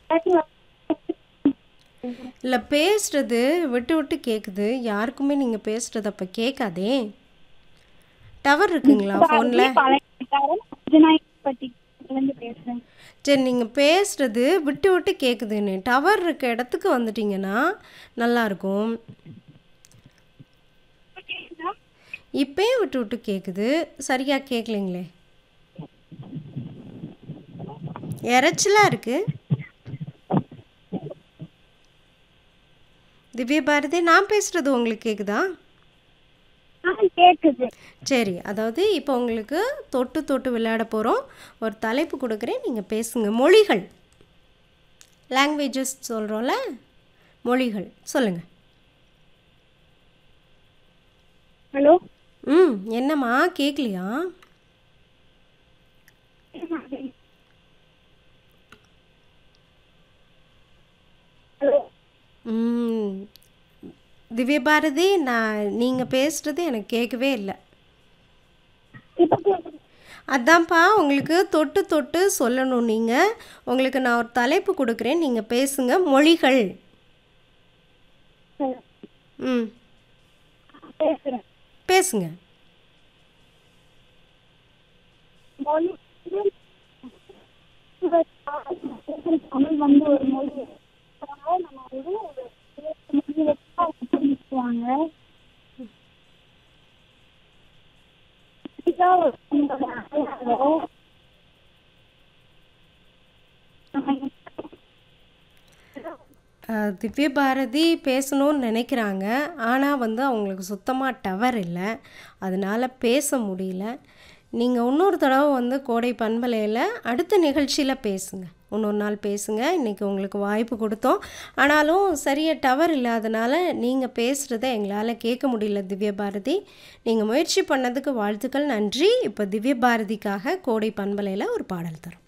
இல்லை பேசுறது விட்டு விட்டு கேட்குது யாருக்குமே நீங்கள் பேசுறது அப்போ கேட்காதே டவர் இருக்குங்களா ஃபோனில் இருந்து பேசுறேன் சரி நீங்கள் பேசுறது விட்டு விட்டு கேட்குதுன்னு டவர் இருக்க இடத்துக்கு வந்துட்டீங்கன்னா நல்லாயிருக்கும் இப்பயும் விட்டு விட்டு கேட்குது சரியாக கேட்கலைங்களே இறைச்சலாக இருக்குது திவ்ய பாரதி நான் பேசுகிறது உங்களுக்கு கேட்குதா ஆ கேக்குது சரி அதாவது இப்போ உங்களுக்கு தொட்டு தொட்டு விளையாட போகிறோம் ஒரு தலைப்பு கொடுக்குறேன் நீங்கள் பேசுங்க மொழிகள் லாங்குவேஜஸ் சொல்கிறோம்ல மொழிகள் சொல்லுங்கள் ஹலோ ம் என்னம்மா கேட்கலையா ஹலோ ம் திவ்ய பாரதி நான் நீங்கள் பேசுகிறது எனக்கு கேட்கவே இல்லை இப்போ கேக்குது அதான்ப்பா உங்களுக்கு தொட்டு தொட்டு சொல்லணும் நீங்கள் உங்களுக்கு நான் ஒரு தலைப்பு கொடுக்குறேன் நீங்கள் பேசுங்க மொழிகள் ஹலோ ம் பேசுறேன் பேசுங்க மொழி தமிழ் வந்து ஒரு மொழி அதனால நம்ம வந்து ஒரு மொழி வச்சு அவங்க புரிஞ்சுக்குவாங்க இதுதான் ஒரு நம்மளோட அடையாளம். நம்ம அஹ், திவ்ய பாரதி பேசணும்னு நினைக்கிறாங்க ஆனால் வந்து அவங்களுக்கு சுத்தமாக டவர் இல்லை அதனால் பேச முடியல நீங்கள் இன்னொரு தடவை வந்து கோடை பண்பலையில் அடுத்த நிகழ்ச்சியில் பேசுங்க இன்னொரு நாள் பேசுங்க இன்றைக்கி உங்களுக்கு வாய்ப்பு கொடுத்தோம் ஆனாலும் சரியாக டவர் இல்லாதனால நீங்கள் பேசுகிறத எங்களால் கேட்க முடியல திவ்ய பாரதி நீங்கள் முயற்சி பண்ணதுக்கு வாழ்த்துக்கள் நன்றி இப்போ திவ்ய பாரதிக்காக கோடை பண்பலையில் ஒரு பாடல் தரும்